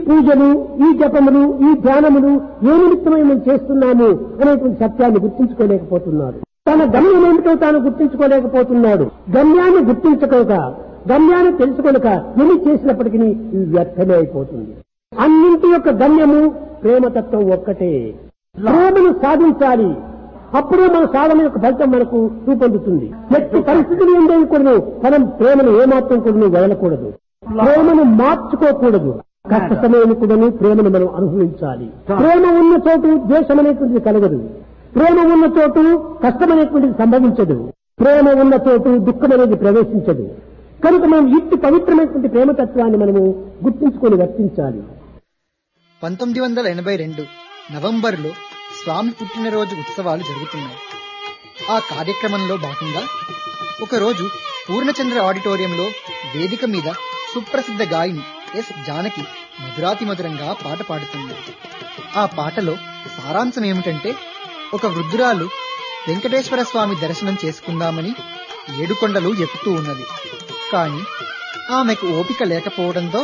పూజలు ఈ జపములు ఈ ధ్యానములు ఏ నిమిత్తమై మేము చేస్తున్నాము అనేటువంటి సత్యాన్ని గుర్తించుకోలేకపోతున్నారు తన గమ్యం ఏమిటో తాను గుర్తించుకోలేకపోతున్నాడు గమ్యాన్ని గుర్తించుకోక గమ్యాన్ని తెలుసుకోలేక ఎన్ని చేసినప్పటికీ ఇది వ్యర్థమే అయిపోతుంది అన్నింటి యొక్క గమ్యము ప్రేమతత్వం ఒక్కటే ప్రేమను సాధించాలి అప్పుడే మన సాధన యొక్క ఫలితం మనకు రూపొందుతుంది ఎట్టి పరిస్థితులు ఉండేవి కూడదు మనం ప్రేమను ఏమాత్రం కూడాను వదలకూడదు ప్రేమను మార్చుకోకూడదు కష్ట సమయం కూడాను ప్రేమను మనం అనుభవించాలి ప్రేమ ఉన్న చోటు ద్వేషం అనేటువంటిది కలగదు ప్రేమ ఉన్న చోటు కష్టం అనేటువంటిది సంభవించదు ప్రేమ ఉన్న చోటు దుఃఖం అనేది ప్రవేశించదు కనుక మనం ఇట్టి పవిత్రమైనటువంటి ప్రేమతత్వాన్ని మనము గుర్తించుకొని వర్తించాలి పంతొమ్మిది వందల ఎనభై రెండు నవంబర్లో స్వామి పుట్టినరోజు ఉత్సవాలు జరుగుతున్నాయి ఆ కార్యక్రమంలో భాగంగా ఒకరోజు పూర్ణచంద్ర ఆడిటోరియంలో వేదిక మీద సుప్రసిద్ధ గాయని ఎస్ జానకి మధురాతి మధురంగా పాట పాడుతుంది ఆ పాటలో సారాంశం ఏమిటంటే ఒక వృద్ధురాలు వెంకటేశ్వర స్వామి దర్శనం చేసుకుందామని ఏడుకొండలు ఎక్కుతూ ఉన్నది కాని ఆమెకు ఓపిక లేకపోవడంతో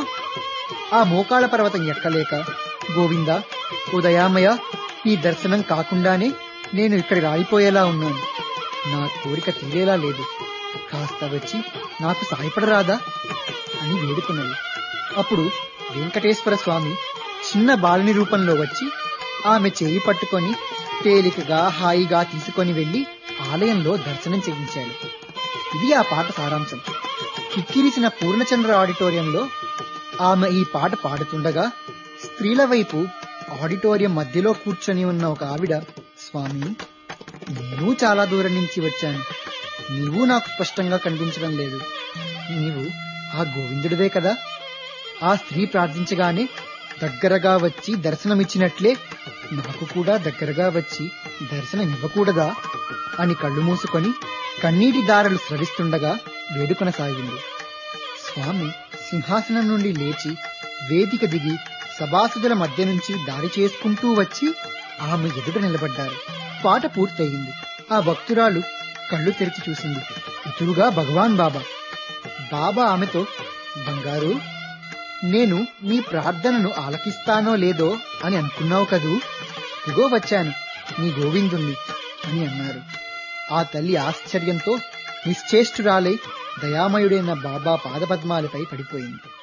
ఆ మోకాళ్ళ పర్వతం ఎక్కలేక గోవింద ఉదయామయ ఈ దర్శనం కాకుండానే నేను ఇక్కడ రాయిపోయేలా ఉన్నాను నా కోరిక తీరేలా లేదు కాస్త వచ్చి నాకు సాయపడరాదా అని వేడుకున్నది అప్పుడు వెంకటేశ్వర స్వామి చిన్న బాలుని రూపంలో వచ్చి ఆమె చేయి పట్టుకొని తేలికగా హాయిగా తీసుకొని వెళ్లి ఆలయంలో దర్శనం చేయించాడు ఇది ఆ పాట సారాంశం కిక్కిరిసిన పూర్ణచంద్ర ఆడిటోరియంలో ఆమె ఈ పాట పాడుతుండగా స్త్రీల వైపు ఆడిటోరియం మధ్యలో కూర్చొని ఉన్న ఒక ఆవిడ స్వామి నేను చాలా దూరం నుంచి వచ్చాను నీవు నాకు స్పష్టంగా కనిపించడం లేదు నీవు ఆ గోవిందుడివే కదా ఆ స్త్రీ ప్రార్థించగానే దగ్గరగా వచ్చి దర్శనమిచ్చినట్లే నాకు కూడా దగ్గరగా వచ్చి దర్శనం ఇవ్వకూడదా అని కళ్ళు మూసుకొని కన్నీటి దారలు స్రవిస్తుండగా వేడుకొనసాగింది స్వామి సింహాసనం నుండి లేచి వేదిక దిగి సభాసుదుల మధ్య నుంచి దారి చేసుకుంటూ వచ్చి ఆమె ఎదుట నిలబడ్డారు పాట పూర్తయింది ఆ భక్తురాలు కళ్ళు తెరిచి చూసింది ఎదురుగా భగవాన్ బాబా బాబా ఆమెతో బంగారు నేను నీ ప్రార్థనను ఆలకిస్తానో లేదో అని అనుకున్నావు కదూ ఇగో వచ్చాను నీ గోవిందుణ్ణి అని అన్నారు ఆ తల్లి ఆశ్చర్యంతో నిశ్చేష్టురాలై దయామయుడైన బాబా పాదపద్మాలపై పడిపోయింది